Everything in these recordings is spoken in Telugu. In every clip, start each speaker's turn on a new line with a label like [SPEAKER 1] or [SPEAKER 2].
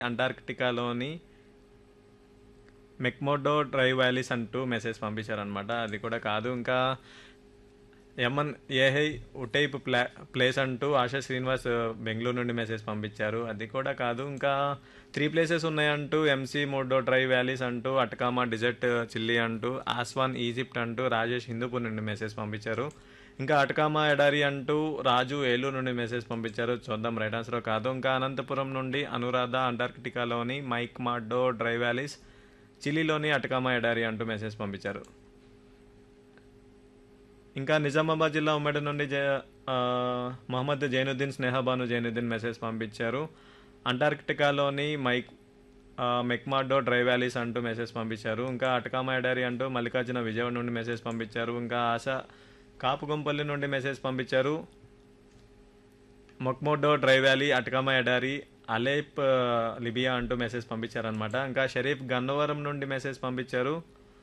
[SPEAKER 1] అంటార్క్టికాలోని మెక్మోడో డ్రైవ్ వ్యాలీస్ అంటూ మెసేజ్ పంపించారనమాట అది కూడా కాదు ఇంకా యమన్ ఏహై ఉటైప్ ప్లా ప్లేస్ అంటూ ఆశా శ్రీనివాస్ బెంగళూరు నుండి మెసేజ్ పంపించారు అది కూడా కాదు ఇంకా త్రీ ప్లేసెస్ ఉన్నాయంటూ ఎంసీ మోడో డ్రైవ్ వ్యాలీస్ అంటూ అటకామా డిజర్ట్ చిల్లీ అంటూ ఆస్వాన్ ఈజిప్ట్ అంటూ రాజేష్ హిందూపూర్ నుండి మెసేజ్ పంపించారు ఇంకా అటకామా ఎడారి అంటూ రాజు ఏలూరు నుండి మెసేజ్ పంపించారు చూద్దాం రైట్ ఆన్సర్ కాదు ఇంకా అనంతపురం నుండి అనురాధ అంటార్కిటికాలోని మైక్ మాడో డ్రైవ్ వ్యాలీస్ చిలీలోని అటకామా ఎడారి అంటూ మెసేజ్ పంపించారు ఇంకా నిజామాబాద్ జిల్లా ఉమ్మడి నుండి జే ఆ, మహమ్మద్ జైనుద్దీన్ స్నేహబాను జైనుద్దీన్ మెసేజ్ పంపించారు అంటార్కిటికాలోని మైక్ ఆ, మెక్మాడో డ్రైవ్ వ్యాలీస్ అంటూ మెసేజ్ పంపించారు ఇంకా అటకామా ఎడారి అంటూ మల్లికార్జున విజయవాడ నుండి మెసేజ్ పంపించారు ఇంకా ఆశ కాపుగొంపల్లి నుండి మెసేజ్ పంపించారు మొక్మోడో డ్రైవ్ వ్యాలీ అటకామా ఎడారి అలేప్ ఆ, లిబియా అంటూ మెసేజ్ పంపించారనమాట ఇంకా షరీఫ్ గన్నవరం నుండి మెసేజ్ పంపించారు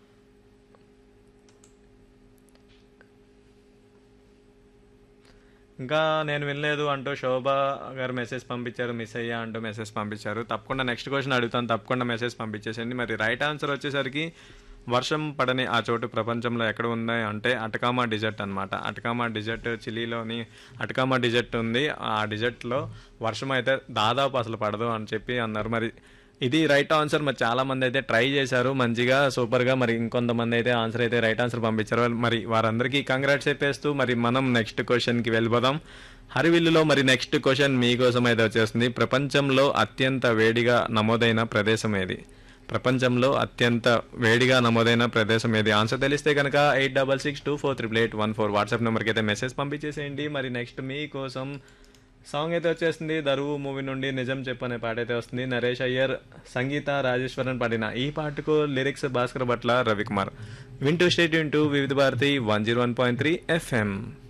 [SPEAKER 1] ఇంకా నేను వినలేదు అంటూ శోభ గారు మెసేజ్ పంపించారు మిస్ అయ్యా అంటూ మెసేజ్ పంపించారు తప్పకుండా నెక్స్ట్ క్వశ్చన్ అడుగుతాను తప్పకుండా మెసేజ్ పంపించేసేయండి మరి రైట్ ఆన్సర్ వచ్చేసరికి వర్షం పడని ఆ చోటు ప్రపంచంలో ఎక్కడ ఉంది అంటే అటకామా డిజర్ట్ అనమాట అటకామా డిజర్ట్ చిలీలోని అటకామా డిజర్ట్ ఉంది ఆ డిజర్ట్లో వర్షం అయితే దాదాపు అసలు పడదు అని చెప్పి అన్నారు మరి ఇది రైట్ ఆన్సర్ మరి చాలా మంది అయితే ట్రై చేశారు మంచిగా సూపర్ గా మరి ఇంకొంతమంది అయితే ఆన్సర్ అయితే రైట్ ఆన్సర్ పంపించారు మరి వారందరికీ కంగ్రాట్స్ చెప్పేస్తూ మరి మనం నెక్స్ట్ క్వశ్చన్ కి వెళ్ళిపోదాం హరివిల్లులో మరి నెక్స్ట్ క్వశ్చన్ మీకోసం అయితే వచ్చేస్తుంది ప్రపంచంలో అత్యంత వేడిగా నమోదైన ప్రదేశం ఏది ప్రపంచంలో అత్యంత వేడిగా నమోదైన ప్రదేశం ఏది ఆన్సర్ తెలిస్తే కనుక eight double six two four triple eight one four WhatsApp నెంబర్కి అయితే మెసేజ్ పంపించేసేయండి మరి నెక్స్ట్ మీకోసం సాంగ్ అయితే వచ్చేస్తుంది దరువు మూవీ నుండి నిజం చెప్పనే పాట అయితే వస్తుంది నరేష్ అయ్యర్ సంగీత రాజేశ్వరన్ పాడిన ఈ పాటకు లిరిక్స్ భాస్కర్ భట్ల రవికుమార్ వింటూ స్టేట్ వింటూ Vividh Bharati one zero one point three FM